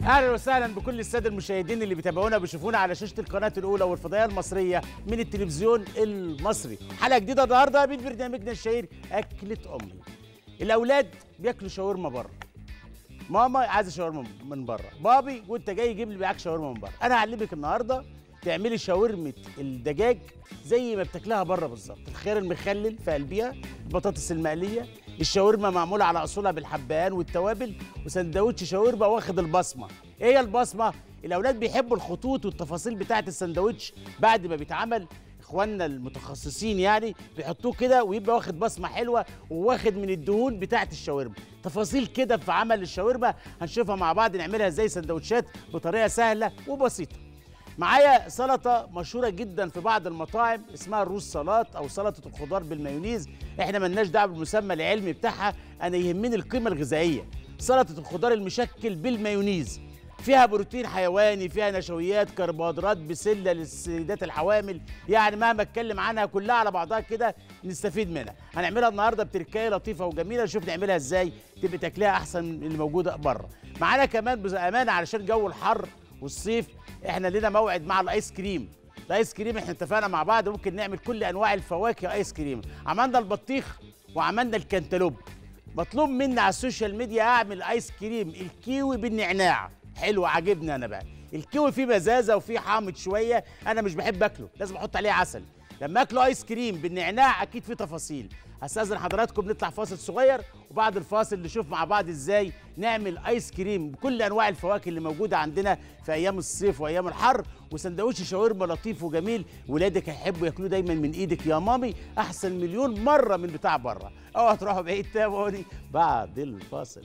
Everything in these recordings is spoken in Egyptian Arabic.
اهلا وسهلا بكل الساده المشاهدين اللي بيتابعونا وبيشوفونا على شاشه القناه الاولى والفضائيه المصريه من التلفزيون المصري حلقه جديده النهارده من برنامجنا الشهير اكله امي الاولاد بياكلوا شاورما بره ماما عايزه شاورما من بره بابي وانت جاي جيب لي معاك شاورما من بره انا هعلمك النهارده تعملي شاورمه الدجاج زي ما بتاكلها بره بالظبط الخيار المخلل في قلبها البطاطس المقليه الشاورما معموله على اصولها بالحبهان والتوابل وسندوتش شاورما واخد البصمه ايه هي البصمه الاولاد بيحبوا الخطوط والتفاصيل بتاعه السندوتش بعد ما بيتعمل اخواننا المتخصصين يعني بيحطوه كده ويبقى واخد بصمه حلوه وواخد من الدهون بتاعه الشاورما تفاصيل كده في عمل الشاورما هنشوفها مع بعض نعملها ازاي سندوتشات بطريقه سهله وبسيطه معايا سلطه مشهوره جدا في بعض المطاعم اسمها الروز سلطات او سلطه الخضار بالمايونيز احنا ملناش دعوه بالمسمى العلمي بتاعها انا يهمني القيمه الغذائيه سلطه الخضار المشكل بالمايونيز فيها بروتين حيواني فيها نشويات كربوهيدرات بسله للسيدات الحوامل يعني مهما اتكلم عنها كلها على بعضها كده نستفيد منها هنعملها النهارده بتركايه لطيفه وجميله نشوف نعملها ازاي تبقى تاكلها احسن من اللي موجوده بره معانا كمان بامانه علشان جو الحر والصيف احنا لنا موعد مع الايس كريم الايس كريم احنا اتفقنا مع بعض ممكن نعمل كل انواع الفواكه ايس كريم عملنا البطيخ وعملنا الكنتالوب مطلوب مني على السوشيال ميديا اعمل ايس كريم الكيوي بالنعناع حلو عاجبني انا بقى الكيوي فيه مزازه وفيه حامض شويه انا مش بحب اكله لازم احط عليه عسل لما اكله ايس كريم بالنعناع اكيد فيه تفاصيل هستاذن حضراتكم نطلع فاصل صغير وبعد الفاصل نشوف مع بعض ازاي نعمل ايس كريم بكل انواع الفواكه اللي موجوده عندنا في ايام الصيف وايام الحر وسندوتش شاورما لطيف وجميل ولادك هيحبوا ياكلوه دايما من ايدك يا مامي احسن مليون مره من بتاع بره اوعوا تروحوا بعيد تابعوني بعد الفاصل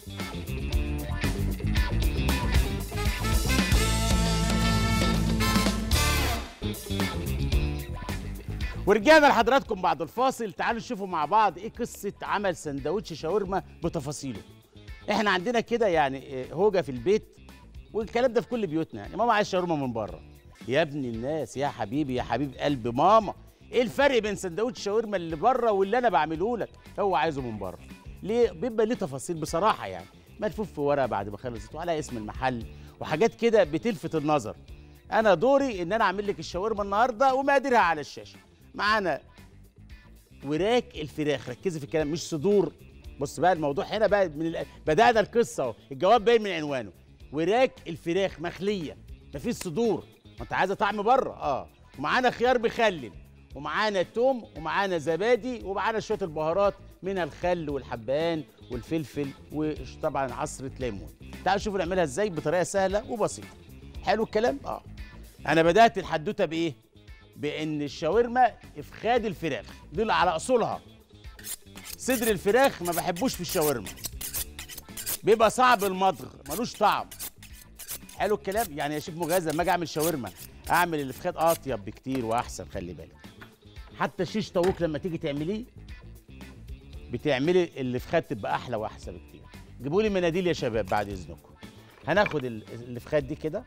ورجعنا لحضراتكم بعد الفاصل تعالوا نشوفوا مع بعض ايه قصه عمل سندوتش شاورما بتفاصيله احنا عندنا كده يعني إيه، هوجه في البيت والكلام ده في كل بيوتنا يعني ماما عايز شاورما من بره يا ابن الناس يا حبيبي يا حبيب قلب ماما ايه الفرق بين سندوتش شاورما اللي بره واللي انا بعمله لك هو عايزه من بره ليه بيبقى ليه تفاصيل بصراحه يعني ملفوف في ورقه بعد ما خلصت وعلى اسم المحل وحاجات كده بتلفت النظر انا دوري ان انا اعمل لك الشاورما النهارده ومقاديرها على الشاشه معانا وراك الفراخ ركزي في الكلام مش صدور بص بقى الموضوع هنا بقى من ال... بدانا القصه اهو الجواب باين من عنوانه وراك الفراخ مخليه مفيش صدور ما انت عايزه طعم بره اه ومعانا خيار مخلل ومعانا توم ومعانا زبادي ومعانا شويه البهارات منها الخل والحبان والفلفل وطبعا عصره ليمون تعالوا شوفوا نعملها ازاي بطريقه سهله وبسيطه حلو الكلام اه انا بدات الحدوته بايه بان الشاورما افخاد الفراخ دول على اصولها صدر الفراخ ما بحبوش في الشاورما بيبقى صعب المضغ ملوش طعم حلو الكلام يعني يا شيف مغازى لما اجي اعمل شاورما اعمل الافخاد اطيب بكتير واحسن خلي بالك حتى شيش طاووق لما تيجي تعمليه بتعملي الافخاد تبقى احلى واحسن بكتير جيبوا لي مناديل يا شباب بعد اذنكم هناخد ال- الافخاد دي كده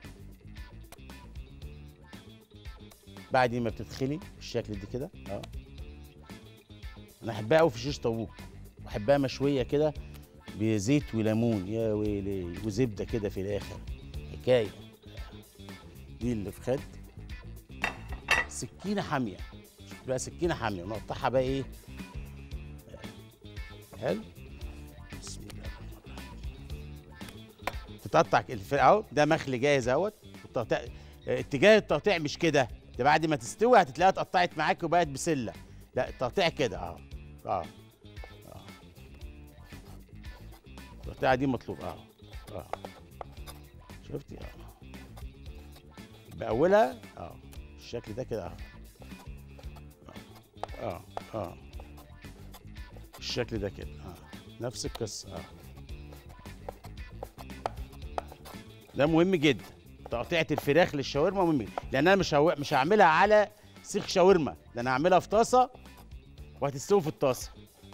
بعد ما بتتخلي بالشكل دي كده اه انا احبها قوي في شيش طاووق واحبها مشويه كده بزيت وليمون يا ويلي وزبده كده في الاخر حكايه دي اللي في خد سكينه حاميه شوف بقى سكينه حاميه ونقطعها بقى ايه حلو بسم الله الرحمن الرحيم تقطع الفرق اهو ده مخلي جاهز اهوت التقطيع اتجاه التقطيع مش كده ده بعد ما تستوي هتلاقيها اتقطعت معاك وبقت بسله لا التقطيع كده اهو اه اه التقطيعه دي مطلوب اه اه شفتي اه باولها اه الشكل ده كده اه اه اه الشكل ده كده اه نفس القصه اه ده مهم جدا تقطيعة الفراخ للشاورما مهم جدا لان انا مش هو... مش هعملها على سيخ شاورما ده انا هعملها في طاسه وهتستوي في الطاسه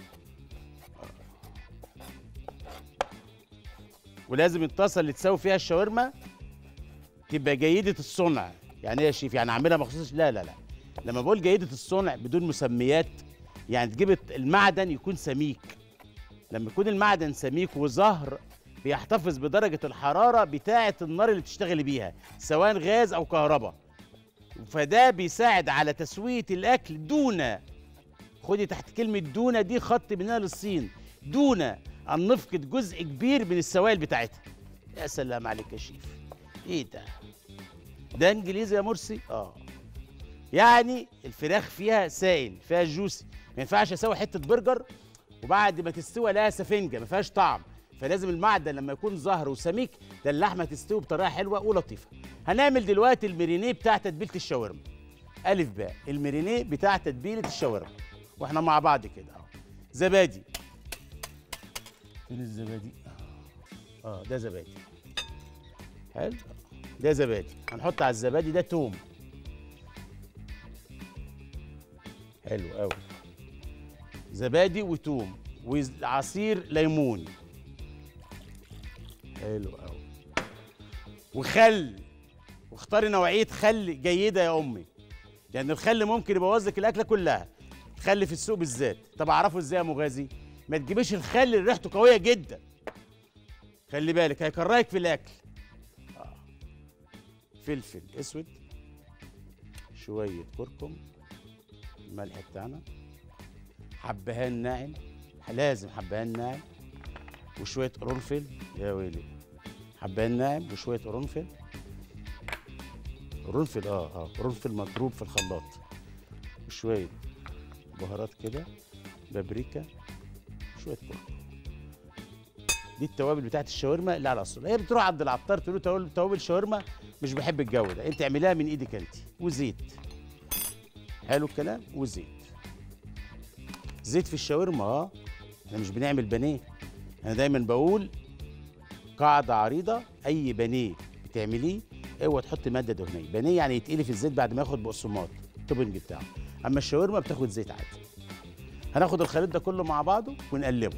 ولازم الطاسه اللي تسوي فيها الشاورما تبقى جيده الصنع يعني ايه يا شيف يعني اعملها مخصوص لا لا لا لما بقول جيده الصنع بدون مسميات يعني تجيب المعدن يكون سميك لما يكون المعدن سميك وظهر بيحتفظ بدرجه الحراره بتاعه النار اللي بتشتغلي بيها سواء غاز او كهرباء فده بيساعد على تسويه الاكل دون خدي تحت كلمه دون دي خط من هنا للصين دون ان نفقد جزء كبير من السوائل بتاعتها يا سلام عليك يا شيف ايه ده ده انجليزي يا مرسي اه يعني الفراخ فيها سائل فيها جوسي ما ينفعش اسوي حته برجر وبعد ما تستوى لها سفنجه ما فيهاش طعم فلازم المعدن لما يكون ظهر وسميك ده اللحمه تستوي بطريقه حلوه ولطيفه هنعمل دلوقتي المرينيه بتاع تتبيله الشاورما الف باء المرينيه بتاع تتبيله الشاورما واحنا مع بعض كده اهو زبادي فين الزبادي اه ده زبادي حلو ده زبادي هنحط على الزبادي ده توم حلو قوي زبادي وتوم وعصير ليمون حلو قوي وخل واختاري نوعيه خل جيده يا امي لان الخل ممكن يبوظ لك الاكله كلها الخل في السوق بالذات طب اعرفه ازاي يا مغازي ما تجيبيش الخل اللي ريحته قويه جدا خلي بالك هيكرهك في الاكل آه. فلفل اسود شويه كركم الملح بتاعنا حبهان ناعم لازم حبهان ناعم وشويه قرنفل يا ويلي حبهان ناعم وشويه قرنفل قرنفل اه اه قرنفل مضروب في الخلاط وشويه بهارات كده بابريكا شويه كركم دي التوابل بتاعت الشاورما اللي على اصلها هي بتروح عند العطار تقول له توابل توابل شاورما مش بحب الجو ده انت اعمليها من ايدك انت وزيت حلو الكلام وزيت زيت في الشاورما اه احنا مش بنعمل بانيه انا دايما بقول قاعده عريضه اي بانيه بتعمليه اوعى تحط ماده دهنيه بانيه يعني يتقلي في الزيت بعد ما ياخد بقسماط التوبنج بتاعه اما الشاورما بتاخد زيت عادي هناخد الخليط ده كله مع بعضه ونقلبه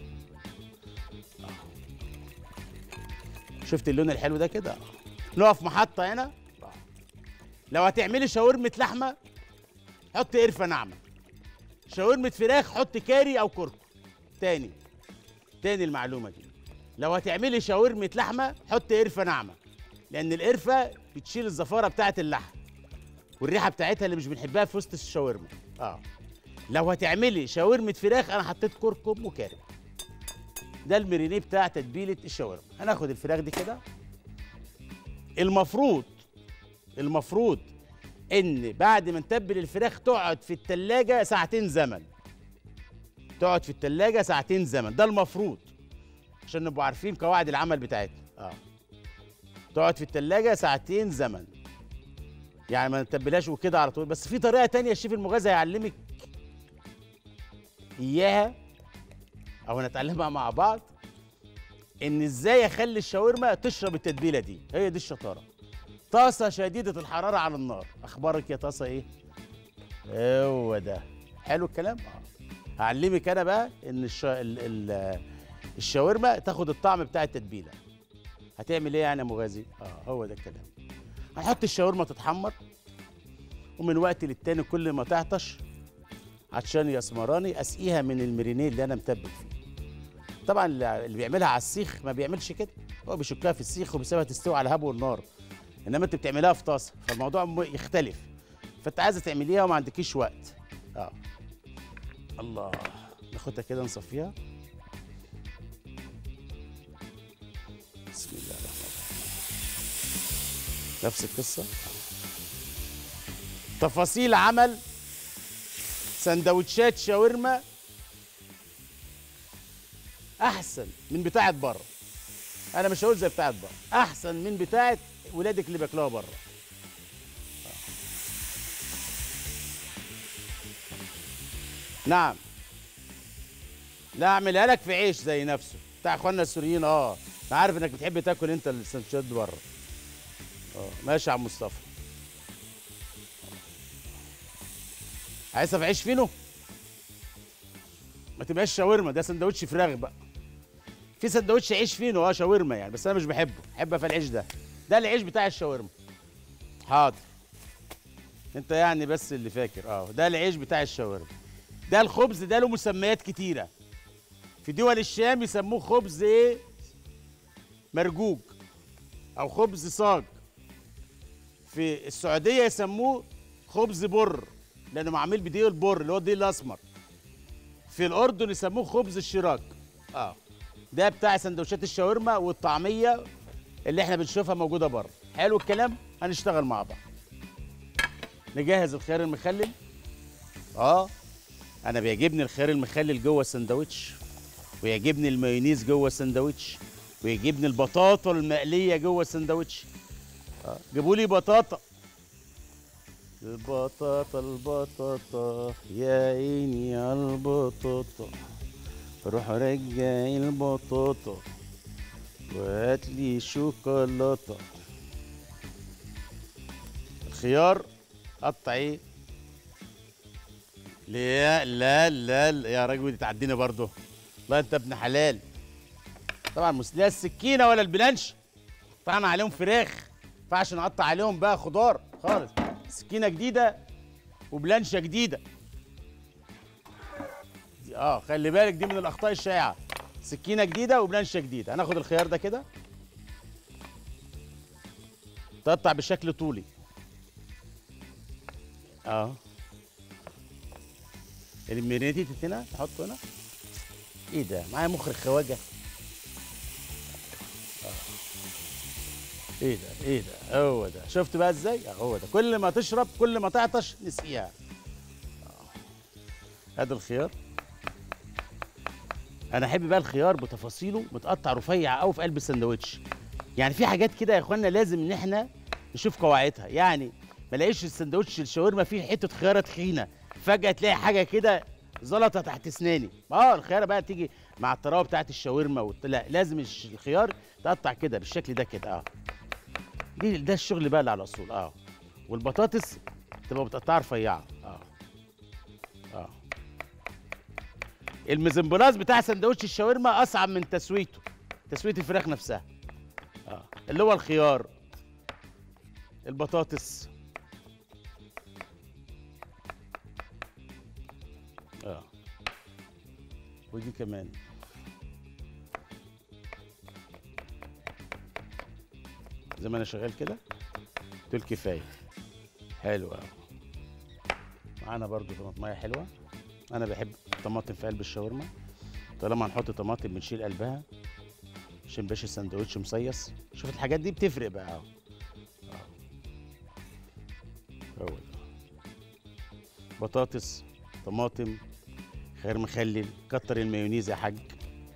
شفت اللون الحلو ده كده نقف محطه هنا لو هتعملي شاورمه لحمه حط قرفه ناعمه شاورمه فراخ حط كاري او كركم تاني تاني المعلومه دي لو هتعملي شاورمه لحمه حط قرفه ناعمه لان القرفه بتشيل الزفاره بتاعه اللحم والريحه بتاعتها اللي مش بنحبها في وسط الشاورما اه لو هتعملي شاورمه فراخ انا حطيت كركم وكاري ده المرينيه بتاع تتبيله الشاورما هناخد الفراخ دي كده المفروض المفروض ان بعد ما نتبل الفراخ تقعد في التلاجة ساعتين زمن تقعد في التلاجة ساعتين زمن ده المفروض عشان نبقوا عارفين قواعد العمل بتاعتنا اه تقعد في التلاجة ساعتين زمن يعني ما نتبلهاش وكده على طول بس في طريقة تانية الشيف المغازي هيعلمك اياها او نتعلمها مع بعض ان ازاي اخلي الشاورما تشرب التتبيله دي هي دي الشطاره طاسه شديده الحراره على النار اخبارك يا طاسه ايه هو ده حلو الكلام اه هعلمك انا بقى ان الش... ال... ال... الشاورما تاخد الطعم بتاع التتبيله هتعمل ايه يعني يا مغازي اه هو ده الكلام هنحط الشاورما تتحمر ومن وقت للتاني كل ما تعطش عطشان يا اسمراني اسقيها من المرينيه اللي انا متبل فيه طبعا اللي بيعملها على السيخ ما بيعملش كده هو بيشكها في السيخ وبيسيبها تستوي على الهب والنار انما انت بتعملها في طاسه فالموضوع يختلف فانت عايزه تعمليها وما عندكيش وقت اه الله ناخدها كده نصفيها بسم الله الرحمن الرحيم نفس القصه تفاصيل عمل سندوتشات شاورما احسن من بتاعه بره انا مش هقول زي بتاعه بره احسن من بتاعه ولادك اللي بياكلوها بره نعم لا اعملها لك في عيش زي نفسه بتاع اخواننا السوريين اه انا عارف انك بتحب تاكل انت السندوتشات دي بره اه ماشي يا عم مصطفى عايزها في عيش فينو ما تبقاش شاورما ده سندوتش فراخ بقى في سندوتش عيش فينو اه شاورما يعني بس انا مش بحبه بحبها في العيش ده ده العيش بتاع الشاورما حاضر انت يعني بس اللي فاكر اه ده العيش بتاع الشاورما ده الخبز ده له مسميات كتيره في دول الشام يسموه خبز ايه مرجوج او خبز صاج في السعوديه يسموه خبز بر لانه معمول بدقيق البر اللي هو الدقيق الاسمر في الاردن يسموه خبز الشراك اه ده بتاع سندوتشات الشاورما والطعميه اللي احنا بنشوفها موجوده بره حلو الكلام هنشتغل مع بعض نجهز الخيار المخلل اه انا بيعجبني الخيار المخلل جوه السندوتش ويعجبني المايونيز جوه السندوتش ويعجبني البطاطا المقليه جوه السندوتش آه. جيبوا لي بطاطا البطاطا البطاطا يا عيني يا البطاطا روح رجع البطاطا وهات لي شوكولاته الخيار قطع ايه لا لا لا, لا. يا راجل دي تعديني برضه والله انت ابن حلال طبعا مش لا السكينه ولا البلانش قطعنا عليهم فراخ ما ينفعش نقطع عليهم بقى خضار خالص سكينه جديده وبلانشه جديده دي- اه خلي بالك دي من الاخطاء الشائعه سكينه جديده وبلانشه جديده هناخد الخيار ده كده تقطع بشكل طولي اه المرينيتي هنا نحطه هنا ايه ده معايا مخرج خواجه آه. ايه ده ايه ده هو ده شفت بقى ازاي آه، هو ده كل ما تشرب كل ما تعطش نسقيها آه. ادي الخيار انا احب بقى الخيار بتفاصيله متقطع رفيع قوي في قلب السندوتش يعني في حاجات كده يا اخوانا لازم ان احنا نشوف قواعدها يعني ما الاقيش السندوتش الشاورما فيه حته خياره تخينه فجاه تلاقي حاجه كده زلطه تحت اسناني اه الخياره بقى تيجي مع الطراوه بتاعت الشاورما والت... لا لازم الش- الخيار تقطع كده بالشكل ده كده اه دي ده الشغل بقى اللي على الاصول اه والبطاطس تبقى متقطعه رفيعه اه اه المزمبلاز بتاع سندوتش الشاورما اصعب من تسويته تسويه الفراخ نفسها اه اللي هو الخيار البطاطس اه ودي كمان زي ما انا شغال كده دول كفايه حلو قوي معانا برضو طماطمايه حلوه انا بحب الطماطم في قلب الشاورما طالما هنحط طماطم بنشيل قلبها عشان باش السندوتش مصيص شوف الحاجات دي بتفرق بقى اهو أهو. هو ده بطاطس طماطم خيار مخلل كتر المايونيز يا حاج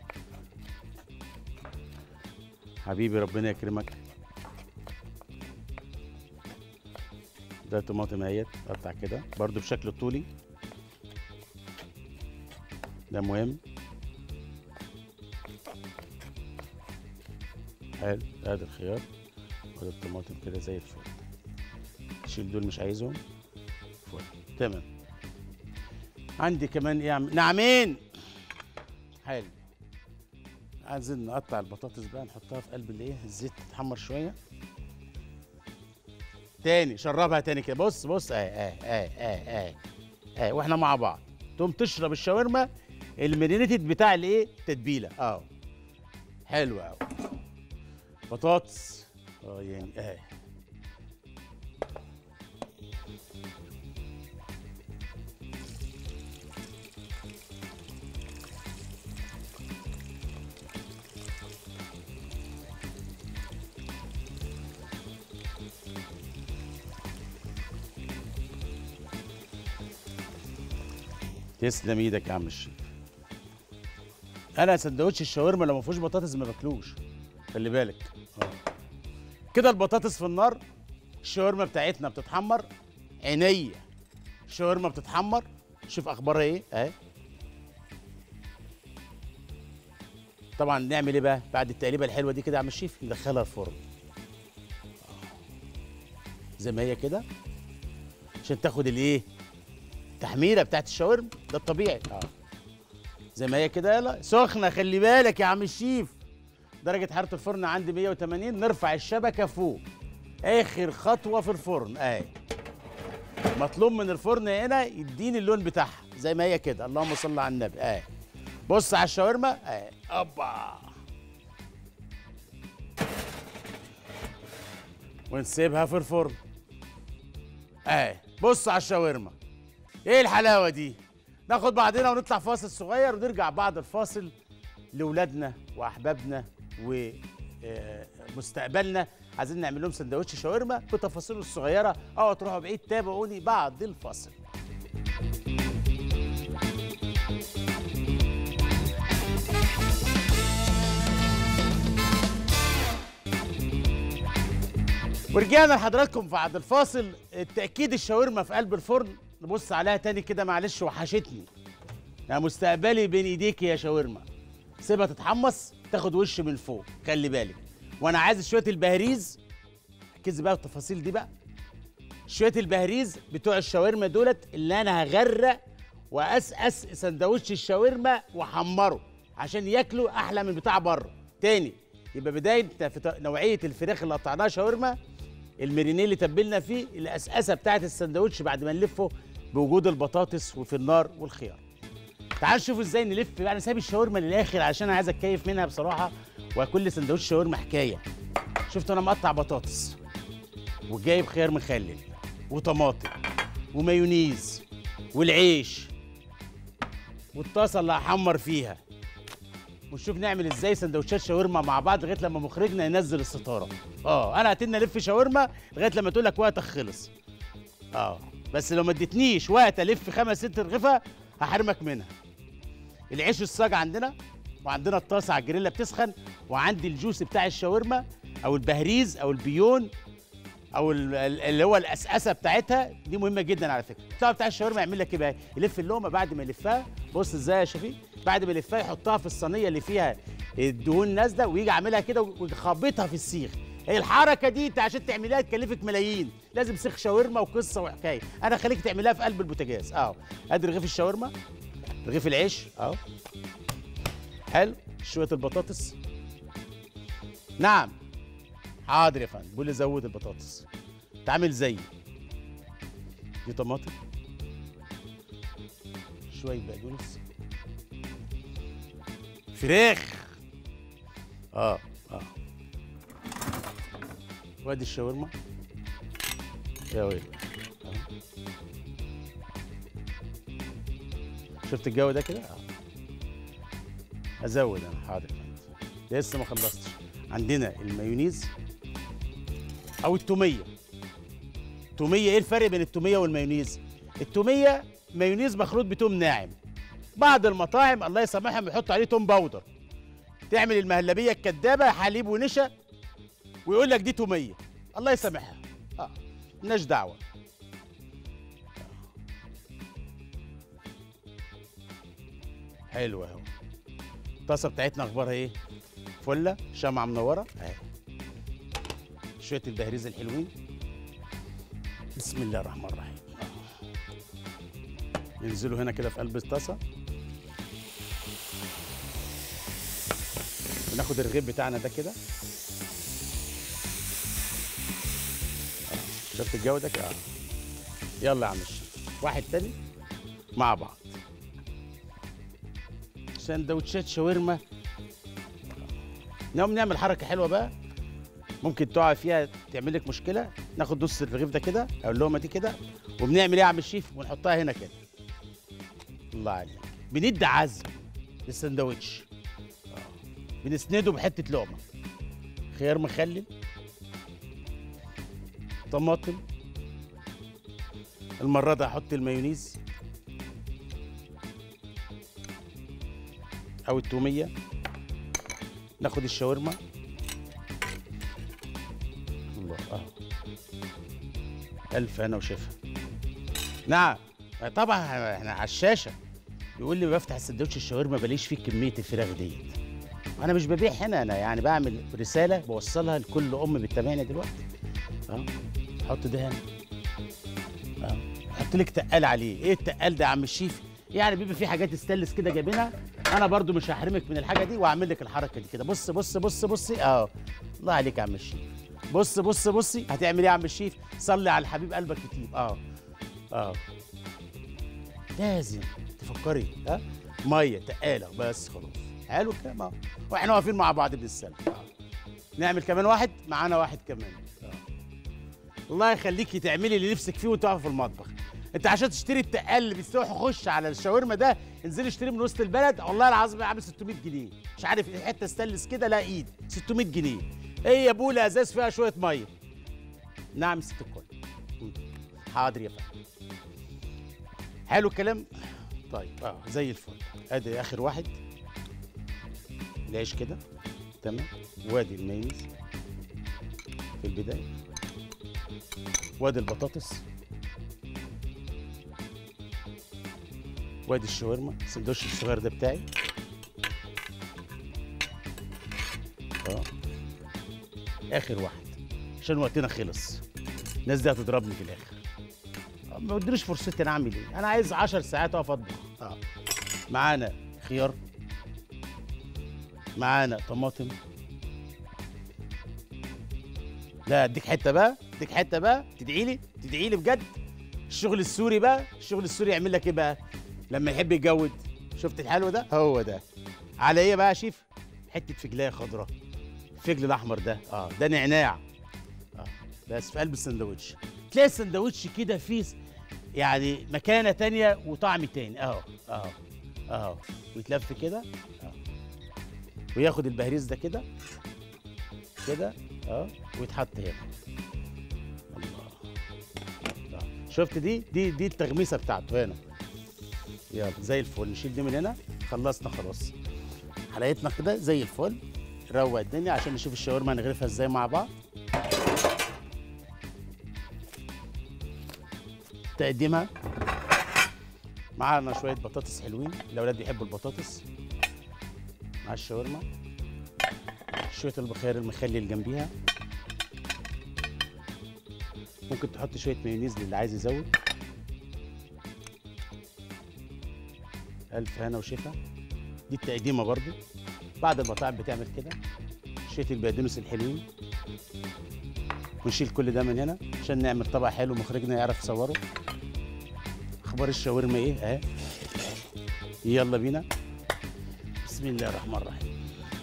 حبيبي ربنا يكرمك ده طماطم اهيت قطع كده برضو بشكل طولي ده مهم حلو ادي الخيار وادي الطماطم كده زي الفل شيل دول مش عايزهم فل تمام عندي كمان ايه يا عم نعمين حلو عايزين نقطع البطاطس بقى نحطها في قلب الايه الزيت تتحمر شويه تاني شربها تاني كده بص بص اهي اهي اهي اهي اهي اهي واحنا مع بعض تقوم تشرب الشاورما المرينيتد بتاع الايه التتبيله اه حلو قوي بطاطس اه يعني اهي تسلم ايدك يا عم الشيف انا سندوتش الشاورما لو ما فيهوش بطاطس ما باكلوش خلي بالك آه. كده البطاطس في النار الشاورما بتاعتنا بتتحمر عينيا الشاورما بتتحمر شوف اخبارها ايه اهي طبعا نعمل ايه بقى بعد التقليبه الحلوه دي كده يا عم الشيف ندخلها الفرن آه. زي ما هي كده عشان تاخد الايه التحميره بتاعت الشاورما ده الطبيعي اه زي ما هي كده يلا سخنه خلي بالك يا عم الشيف درجه حراره الفرن عندي 180 نرفع الشبكه فوق اخر خطوه في الفرن اهي مطلوب من الفرن هنا يديني اللون بتاعها زي ما هي كده اللهم صل على النبي اهي بص على الشاورما اهي اوبا ونسيبها في الفرن اهي بص على الشاورما ايه الحلاوه دي ناخد بعضنا ونطلع فاصل صغير ونرجع بعد الفاصل لاولادنا واحبابنا ومستقبلنا عايزين نعمل لهم سندوتش شاورما بتفاصيله الصغيره اوعوا تروحوا بعيد تابعوني بعد الفاصل ورجعنا لحضراتكم بعد الفاصل التأكيد الشاورما في قلب الفرن نبص عليها تاني كده معلش وحشتني يا مستقبلي بين ايديك يا شاورما سيبها تتحمص تاخد وش من فوق خلي بالك وانا عايز شويه البهريز ركزي بقى في التفاصيل دي بقى شويه البهريز بتوع الشاورما دولت اللي انا هغرق واسقس سندوتش الشاورما واحمره عشان ياكلوا احلى من بتاع بره تاني يبقى بدايه في نوعيه الفراخ اللي قطعناها شاورما المرينيه اللي تبلنا فيه القسقسه بتاعت السندوتش بعد ما نلفه بوجود البطاطس وفي النار والخيار تعال نشوف ازاي نلف بقى انا سايب الشاورما للاخر عشان انا عايز اتكيف منها بصراحه وكل سندوتش شاورما حكايه شفت انا مقطع بطاطس وجايب خيار مخلل وطماطم ومايونيز والعيش والطاسه اللي هحمر فيها ونشوف نعمل ازاي سندوتشات شاورما مع بعض لغايه لما مخرجنا ينزل الستاره اه انا هتنى الف شاورما لغايه لما تقول لك وقتك خلص اه بس لو ما اديتنيش وقت الف خمس ست رغيفه هحرمك منها العيش الصاج عندنا وعندنا الطاسه على الجريلا بتسخن وعندي الجوس بتاع الشاورما او البهريز او البيون او اللي هو القسقسه بتاعتها دي مهمه جدا على فكره البتاع بتاع الشاورما يعمل لك ايه بقى يلف اللقمه بعد ما يلفها بص ازاي يا شفيق بعد ما يلفها يحطها في الصينيه اللي فيها الدهون نازله ويجي عاملها كده ويخبطها في السيخ الحركه دي انت عشان تعملها تكلفك ملايين لازم سيخ شاورما وقصه وحكايه انا خليك تعملها في قلب البوتاجاز اهو ادي رغيف الشاورما رغيف العيش اهو حلو شويه البطاطس نعم حاضر يا فندم بقول لي زود البطاطس تعمل زي دي طماطم شويه بقدونس فراخ اه اه وادي الشاورما يا ويلي آه. شفت الجو ده كده اه ازود انا حاضر لسه ما خلصتش عندنا المايونيز او التوميه التوميه ايه الفرق بين التوميه والمايونيز التوميه مايونيز مخلوط بتوم ناعم بعض المطاعم الله يسامحهم بيحطوا عليه توم باودر تعمل المهلبيه الكدابه حليب ونشا ويقول لك دي توميه الله يسامحها اه مالناش دعوه حلوه اهو الطاسه بتاعتنا اخبارها ايه فله شمعه منوره اهي شويه البهريز الحلوين بسم الله الرحمن الرحيم ينزلوا هنا كده في قلب الطاسه وناخد الرغيف بتاعنا ده كده شفت الجو ده كده يلا يا عم الشيخ واحد تاني مع بعض سندوتشات شاورما نقوم نعمل حركه حلوه بقى ممكن تقع فيها تعمل لك مشكله ناخد نص الرغيف ده كده او اللقمه دي كده وبنعمل ايه يا عم الشيف ونحطها هنا كده الله عليك بندي عزم للسندوتش بنسنده بحته لقمه خيار مخلل طماطم المره دي هحط المايونيز او التوميه ناخد الشاورما الله اهو الف هنا وشفا نعم طبعا احنا على الشاشه يقول لي بفتح السندوتش الشاورما بلاقيش فيه كميه الفراخ ديت انا مش ببيع هنا انا يعني بعمل رساله بوصلها لكل ام بتتابعني دلوقتي اه حط ده هنا اه حط لك تقال عليه ايه التقال ده يا عم الشيف يعني بيبقى في حاجات استلس كده جايبينها انا برضو مش هحرمك من الحاجه دي واعمل لك الحركه دي كده بص بص بص بصي اه الله عليك يا عم الشيف بص بص بصي هتعمل ايه يا عم الشيف صلي على الحبيب قلبك كتير اه اه لازم تفكري ها آه؟ ميه تقاله بس خلاص حلو الكلام اه واحنا واقفين مع بعض بالسلام آه. نعمل كمان واحد معانا واحد كمان آه. الله يخليكي تعملي اللي نفسك فيه وانت واقفه في المطبخ انت عشان تشتري التقال اللي بيستوي خش على الشاورما ده انزلي اشتري من وسط البلد والله العظيم عامل 600 جنيه مش عارف ايه حته استانلس كده لا ايد 600 جنيه هي بوله ازاز فيها شويه ميه نعم ست الكل مم. حاضر يا فندم حلو الكلام طيب اه زي الفل ادي اخر واحد العيش كده تمام وادي المايونيز في البدايه وادي البطاطس وادي الشاورما السندوتش الصغير ده بتاعي اه اخر واحد عشان وقتنا خلص الناس دي هتضربني في الاخر آه، ما ادريش فرصتي انا اعمل ايه انا عايز 10 ساعات اقف اطبخ اه معانا خيار معانا طماطم لا اديك حته بقى اديك حته بقى تدعي لي تدعي لي بجد الشغل السوري بقى الشغل السوري يعمل لك ايه بقى لما يحب يجود شفت الحلو ده هو ده على ايه بقى يا شيف حته فجلايه خضراء الفجل الاحمر ده اه ده نعناع اه بس في قلب السندوتش تلاقي السندوتش كده فيه س- يعني مكانه تانية وطعم تاني اهو اهو اهو ويتلف كده اهو وياخد البهريز ده كده كده اه ويتحط هنا الله آه. شفت دي دي دي التغميسه بتاعته هنا يلا زي الفل نشيل دي من هنا خلصنا خلاص حلقتنا كده زي الفل روق الدنيا عشان نشوف الشاورما هنغرفها ازاي مع بعض تقديمها معانا شويه بطاطس حلوين الاولاد بيحبوا البطاطس مع الشاورما شويه البخير المخلي اللي جنبيها ممكن تحط شويه مايونيز للي عايز يزود الف هنا وشفا دي التقديمه برضو بعد المطاعم بتعمل كده شويه البقدونس الحلوين ونشيل كل ده من هنا عشان نعمل طبق حلو مخرجنا يعرف يصوره اخبار الشاورما ايه اهي يلا بينا بسم الله الرحمن الرحيم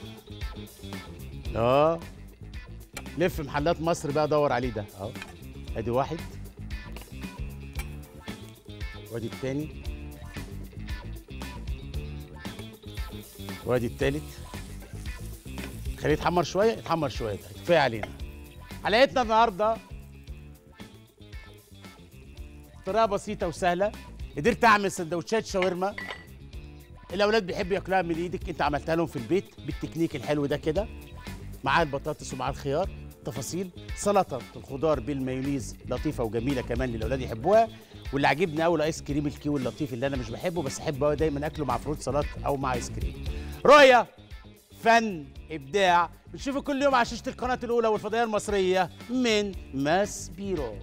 اه لف محلات مصر بقى دور عليه ده اهو ادي واحد وادي التاني وادي التالت خليه يتحمر شويه يتحمر شويه ده كفايه علينا حلقتنا النهارده طريقه بسيطه وسهله قدرت اعمل سندوتشات شاورما الاولاد بيحبوا ياكلوها من ايدك انت عملتها لهم في البيت بالتكنيك الحلو ده كده مع البطاطس ومع الخيار تفاصيل سلطه الخضار بالمايونيز لطيفه وجميله كمان للاولاد يحبوها واللي عاجبني قوي الايس كريم الكيو اللطيف اللي انا مش بحبه بس احب قوي دايما اكله مع فروت سلطه او مع ايس كريم رؤيه فن ابداع بتشوفوا كل يوم على شاشه القناه الاولى والفضائيه المصريه من ماس بيرو